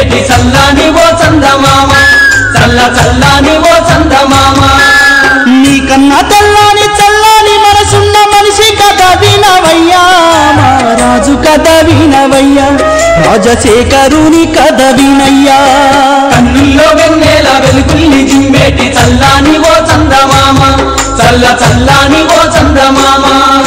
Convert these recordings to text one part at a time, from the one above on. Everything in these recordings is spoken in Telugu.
చింపేటి చల్లాని ఓ చందమామ చల్ల చల్లాని ఓ చందమామ నీ కన్నా తెల్లాని చల్లాని మనసున్న మనిషి కథ వినవయ్యా మా రాజు కథ వినవయ్యా రాజశేఖరుని కథ వినయ్యా కన్నుల్లో వెన్నెల వెలుగుల్ని చింపేటి చల్లాని ఓ చందమామ చల్ల చల్లాని ఓ చందమామ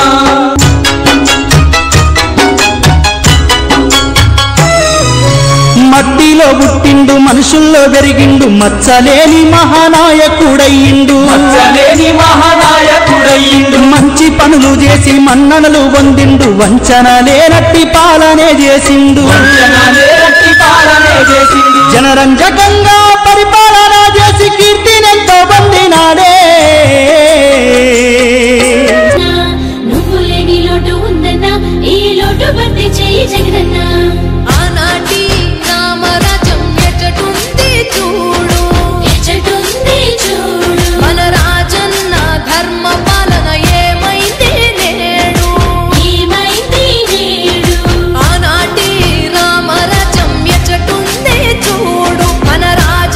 మట్టిలో పుట్టిండు మనుషుల్లో పెరిగిండు మచ్చలేని మహానాయకుడయ్యిండు మచ్చలేని మహానాయకుడయ్యిండు మంచి పనులు చేసి మన్ననలు పొందిండు వంచన లేనట్టి పాలనే చేసిండు వంచనలేనట్టి పాలనే చేసిండు జనరంజకంగా పరిపాలన చేసి కీర్తినెంతో పొందినాడే నువ్వు లేని లోటు ఉందన్నా ఈ లోటు భర్తీ చేయి జగనన్నా ఆనాటి రామరాజ్యం ఎచ్చటుంది చూడు ఎచ్చటుంది చూడు మన రాజన్న ధర్మ పాలన ఏమైంది నేడు ఏమైంది నేడు ఆనాటి రామరాజ్యం ఎచ్చటుంది చూడు మన రాజన్న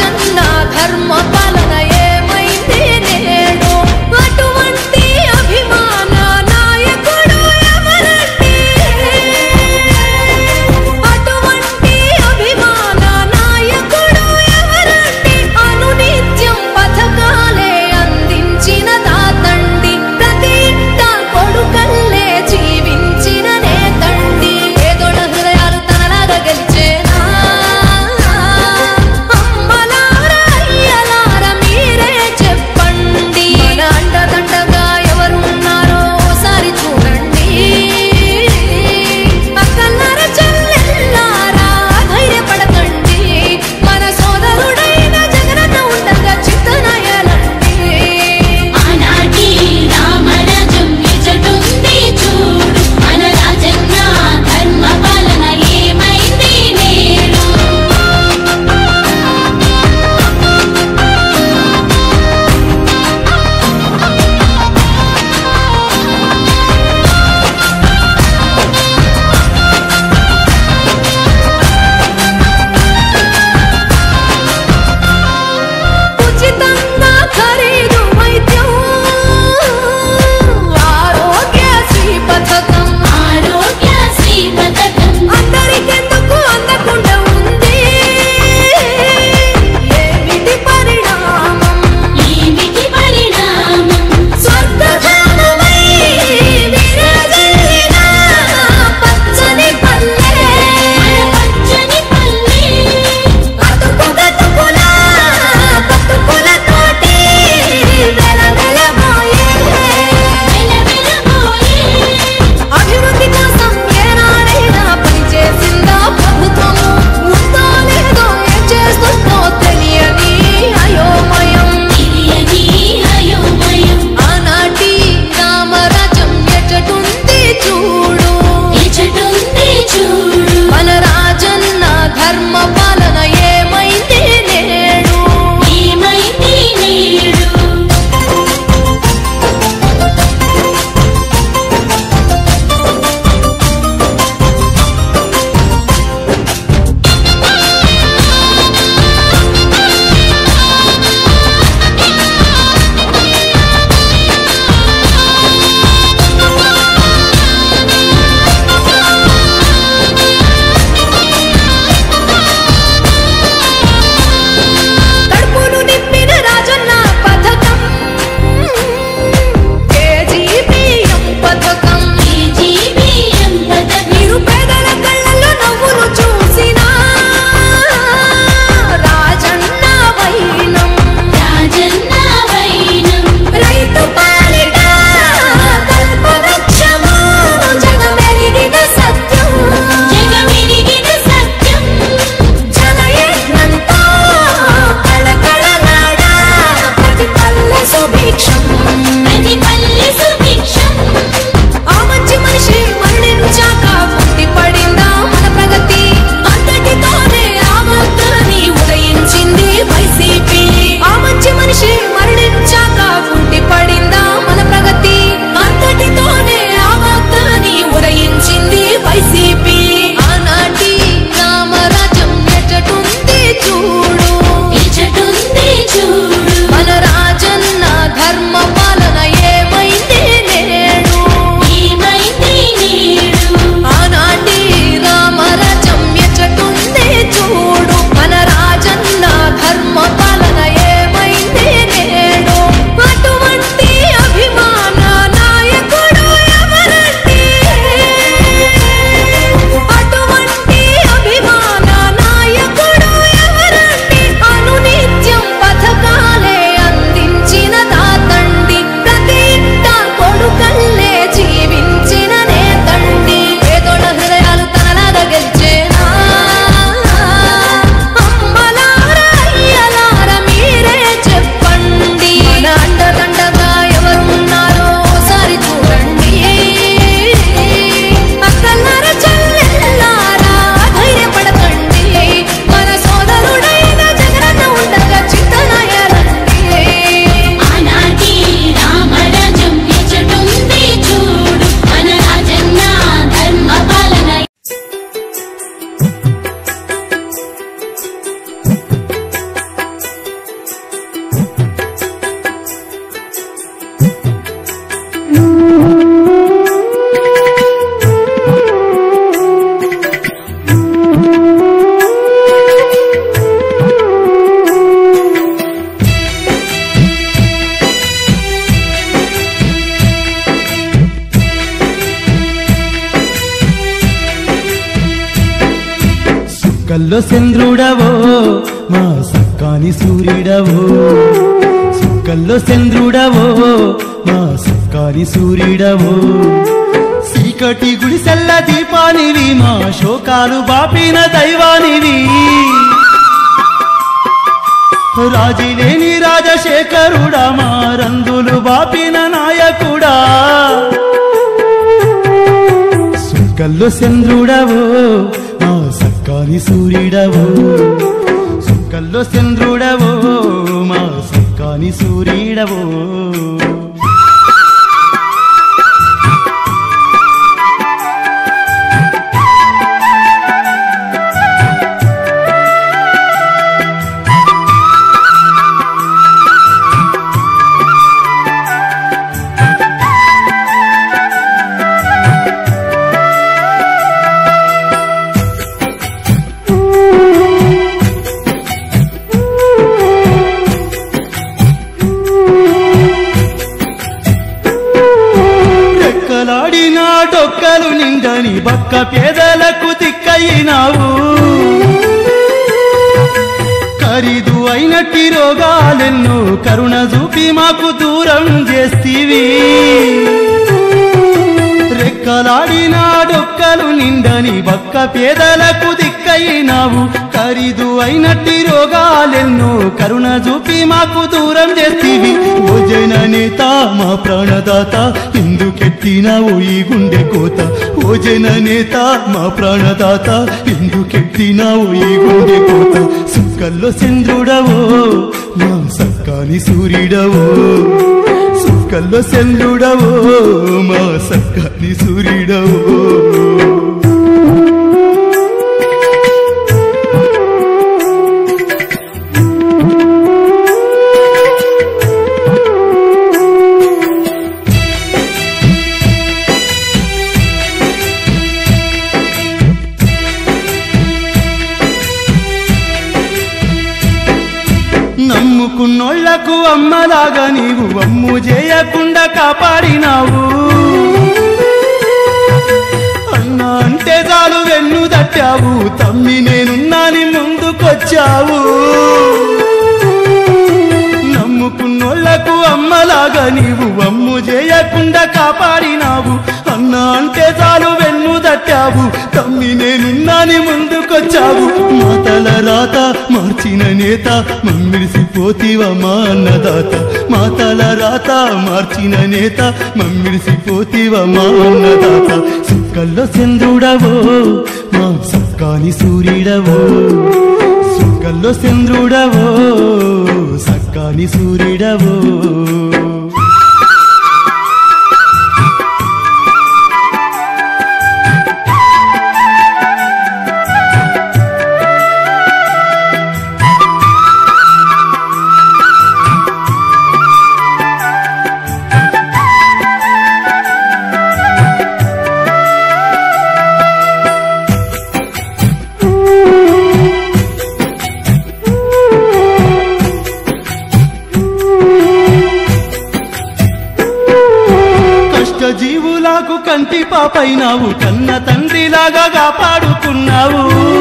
సుక్కల్లో చంద్రుడవో మా సక్కాని సూర్యుడవో సుక్కల్లో చంద్రుడవో మా సక్కాని సూర్యుడవో చీకటి గుడిసెల్ల దీపానివి మా శోకాలు బాపిన దైవానివి రాజిలేని రాజశేఖరుడా మా రందులు బాపిన నాయకుడా సుక్కల్లో చంద్రుడవో మా సక్కాని సూర్యుడవో సుక్కల్లో చంద్రుడవో మా సక్కాని సూర్యుడవో రెక్కలాడిన డొక్కలు నిండని బక్క పేదలకు తిక్కయినావు ఖరీదు అయినట్టి రోగాలెన్నో కరుణ చూపి మాకు దూరం చేస్తీవి రెక్కలాడిన డొక్కలు నిండని బక్క పేదలకు దిక్కయినావు ఖరీదు అయినట్టి రోగాలెన్నో కరుణ చూపి మాకు దూరం చేస్తీవి ఓ జన నేత మా ప్రాణదాత ఎందుకెత్తినావు ఈ గుండె కోత ఓ జన నేత మా ప్రాణదాత ఎందుకెత్తినావు ఈ గుండె కోత సుక్కల్లో చంద్రుడవో మా సక్కాని సూర్యుడవో సుక్కల్లో చంద్రుడవో మా సక్కాని సూర్యుడవో నమ్ముకున్నోళ్లకు అమ్మలాగా నీవు అమ్ము చేయకుండా కాపాడినావు అన్న అంటే చాలు వెన్ను తట్టావు తమ్మి నేనున్నాని ముందుకొచ్చావు నమ్ముకున్నోళ్లకు అమ్మలాగా నీవు అమ్ము చేయకుండా కాపాడినావు అన్న అంటే చాలు వెన్ను తట్టావు తమ్మి నేనున్నాని ముందుకొచ్చావు మాతల రాత మార్చిన నేత మమ్మిడిసిపోతివా మా అన్నదాత మాతల రాత మార్చిన నేత మమ్మిడిసిపోతివా మా అన్నదాత సుక్కల్లో చంద్రుడవో మా సక్కాని సూర్యుడవో సుక్కల్లో చంద్రుడవో సక్కాని సూర్యుడవో కష్టజీవులకు కంటి పాపైనావు కన్న తండ్రిలాగా కాపాడుకున్నావు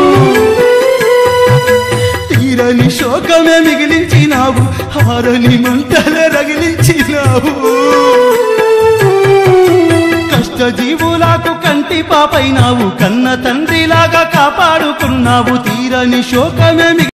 తీరని శోకమే మిగిలించినావు హారని మంటలే రగిలించినావు కష్టజీవులకు కంటి పాపైనావు కన్న తండ్రిలాగా కాపాడుకున్నావు తీరని శోకమే మిగిలి